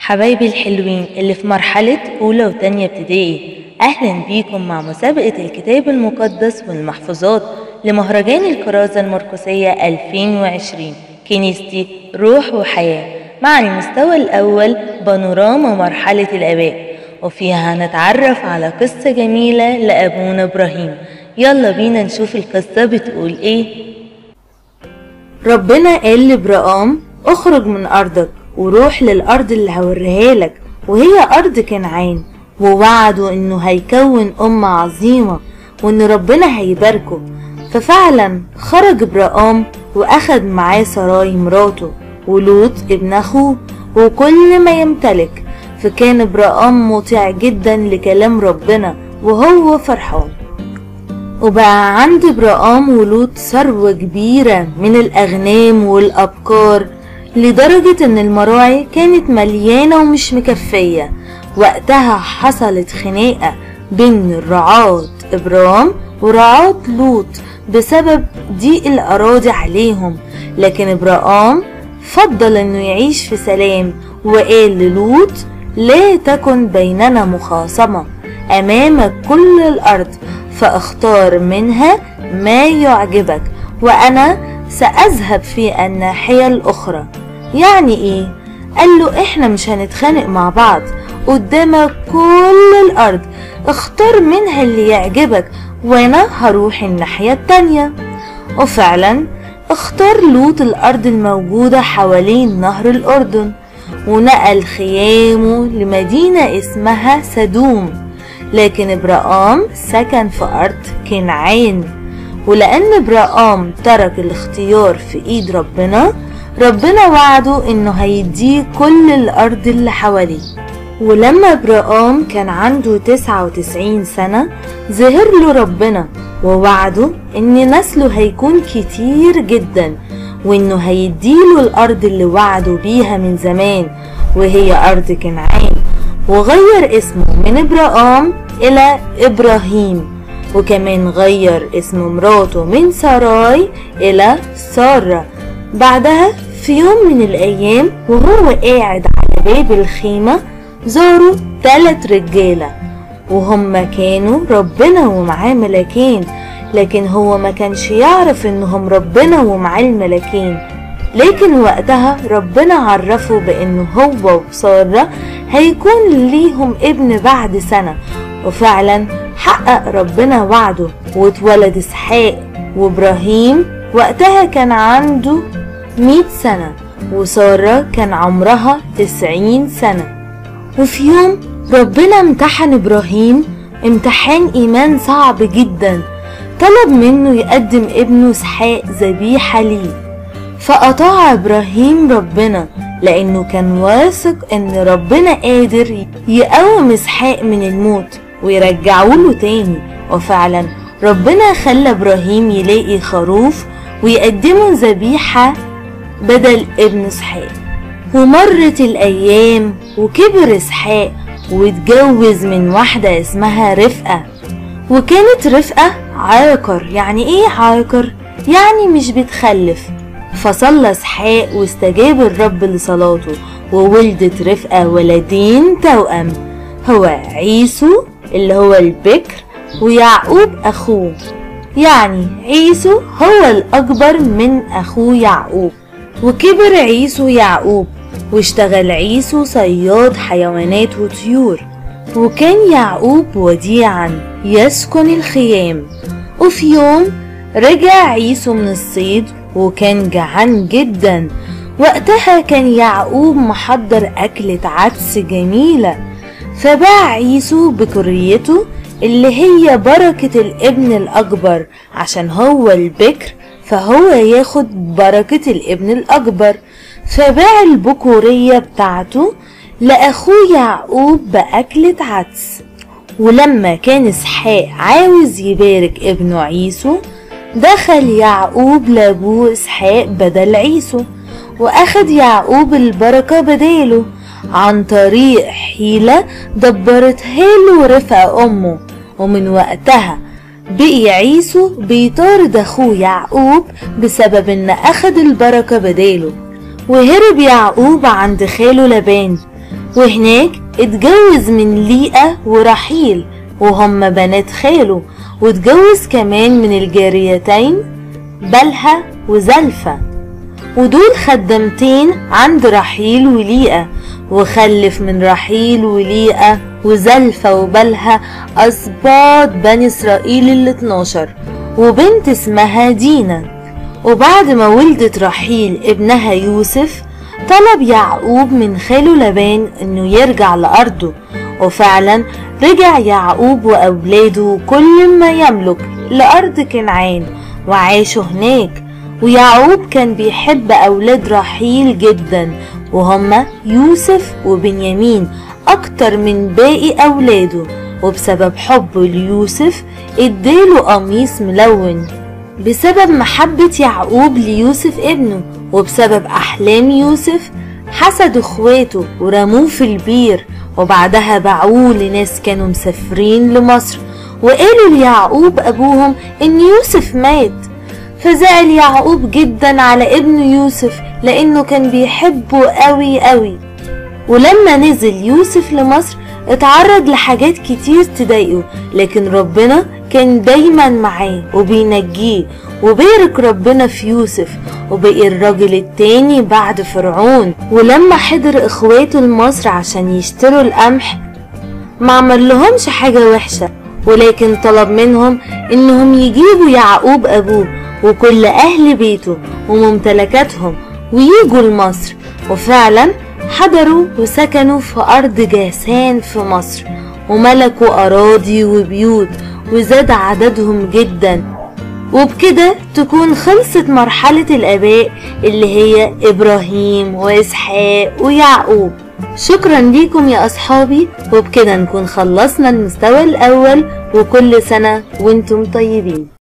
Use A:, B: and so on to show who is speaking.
A: حبايبي الحلوين اللي في مرحلة أولى وتانية ابتدائي أهلا بيكم مع مسابقة الكتاب المقدس والمحفوظات لمهرجان الكرازة المرقسية 2020 كنيستي روح وحياة مع المستوى الأول بانوراما مرحلة الآباء وفيها هنتعرف على قصة جميلة لأبونا إبراهيم يلا بينا نشوف القصة بتقول إيه ربنا قال لابرام اخرج من أرضك وروح للأرض اللي هوريها لك وهي أرض كنعان ووعده إنه هيكون أمة عظيمة وإن ربنا هيباركه ففعلا خرج إبرام وأخد معاه سراي مراته ولوط ابن أخوه وكل ما يمتلك فكان إبرام مطيع جدا لكلام ربنا وهو فرحان وبقى عند إبرام ولوط ثروة كبيرة من الأغنام والأبكار لدرجة إن المراعي كانت مليانة ومش مكفية وقتها حصلت خناقة بين الرعاة إبرام ورعاة لوط بسبب ضيق الأراضي عليهم لكن إبرام فضل إنه يعيش في سلام وقال للوط لا تكن بيننا مخاصمة أمامك كل الأرض فاختار منها ما يعجبك وأنا سأذهب في الناحية الأخرى يعني إيه؟ قال له إحنا مش هنتخانق مع بعض قدامك كل الأرض اختار منها اللي يعجبك وأنا هروح الناحية التانية وفعلا اختار لوط الأرض الموجودة حوالين نهر الأردن ونقل خيامه لمدينة اسمها سدوم لكن إبراهام سكن في أرض كنعان ولأن إبراهام ترك الاختيار في إيد ربنا ربنا وعده إنه هيديه كل الأرض اللي حواليه ولما إبراهام كان عنده تسعة وتسعين سنة ظهر له ربنا ووعده إن نسله هيكون كتير جدا وإنه هيديله الأرض اللي وعده بيها من زمان وهي أرض كنعان وغير اسمه من إبراهام إلى إبراهيم وكمان غير اسم مراته من ساراي إلى سارة بعدها في يوم من الأيام وهو قاعد على باب الخيمة زاروا تلات رجالة وهم كانوا ربنا ومعاه ملاكين لكن هو ما كانش يعرف انهم ربنا ومعاه الملاكين لكن وقتها ربنا عرفه بانه هو وسارة هيكون ليهم ابن بعد سنة وفعلا حقق ربنا وعده واتولد اسحاق وابراهيم وقتها كان عنده مئة سنة وسارة كان عمرها تسعين سنة وفي يوم ربنا امتحن ابراهيم امتحان ايمان صعب جدا طلب منه يقدم ابنه اسحاق ذبيحة ليه فأطاع إبراهيم ربنا لأنه كان واثق إن ربنا قادر يقوم إسحاق من الموت ويرجعه له تاني وفعلا ربنا خلى إبراهيم يلاقي خروف ويقدمه ذبيحة بدل ابن إسحاق ومرت الأيام وكبر إسحاق واتجوز من واحدة اسمها رفقة وكانت رفقة عاقر يعني ايه عاقر؟ يعني مش بتخلف فصلى اسحاق واستجاب الرب لصلاته وولدت رفقة ولدين توأم هو عيسو اللي هو البكر ويعقوب أخوه يعني عيسو هو الأكبر من أخوه يعقوب وكبر عيسو يعقوب واشتغل عيسو صياد حيوانات وطيور وكان يعقوب وديعا يسكن الخيام وفي يوم رجع عيسو من الصيد وكان جعان جدا وقتها كان يعقوب محضر أكلة عدس جميلة فباع عيسو بكريته اللي هي بركة الابن الأكبر عشان هو البكر فهو ياخد بركة الابن الأكبر فباع البكورية بتاعته لأخوه يعقوب بأكلة عدس ولما كان اسحاق عاوز يبارك ابنه عيسو دخل يعقوب لابوه اسحاق بدل عيسو واخد يعقوب البركة بداله عن طريق حيلة دبرتها له رفقة امه ومن وقتها بقي عيسو بيطارد اخوه يعقوب بسبب ان اخد البركة بداله وهرب يعقوب عند خاله لبان وهناك اتجوز من ليئة ورحيل وهم بنات خاله واتجوز كمان من الجاريتين بلها وزلفة ودول خدمتين عند رحيل وليئة وخلف من رحيل وليئة وزلفة وبلها أسباط بني إسرائيل ال 12 وبنت اسمها دينا وبعد ما ولدت رحيل ابنها يوسف طلب يعقوب من خاله لبان انه يرجع لأرضه وفعلا رجع يعقوب وأولاده وكل ما يملك لأرض كنعان وعاشوا هناك ويعقوب كان بيحب أولاد رحيل جدا وهما يوسف وبنيامين أكتر من باقي أولاده وبسبب حبه ليوسف اداله قميص ملون بسبب محبة يعقوب ليوسف ابنه وبسبب أحلام يوسف حسدوا اخواته ورموه في البير وبعدها باعوه لناس كانوا مسافرين لمصر وقالوا ليعقوب أبوهم إن يوسف مات فزعل يعقوب جدا على ابنه يوسف لأنه كان بيحبه قوي قوي ولما نزل يوسف لمصر اتعرض لحاجات كتير تضايقه لكن ربنا كان دايما معاه وبينجيه وبارك ربنا في يوسف وبقي الراجل التاني بعد فرعون ولما حضر اخواته لمصر عشان يشتروا القمح ما عمل لهمش حاجة وحشة ولكن طلب منهم انهم يجيبوا يعقوب ابوه وكل اهل بيته وممتلكاتهم ويجوا لمصر وفعلا حضروا وسكنوا في أرض جاسان في مصر وملكوا أراضي وبيوت وزاد عددهم جدا وبكده تكون خلصت مرحلة الآباء اللي هي إبراهيم وإسحاق ويعقوب شكرا ليكم يا أصحابي وبكده نكون خلصنا المستوى الأول وكل سنة وانتم طيبين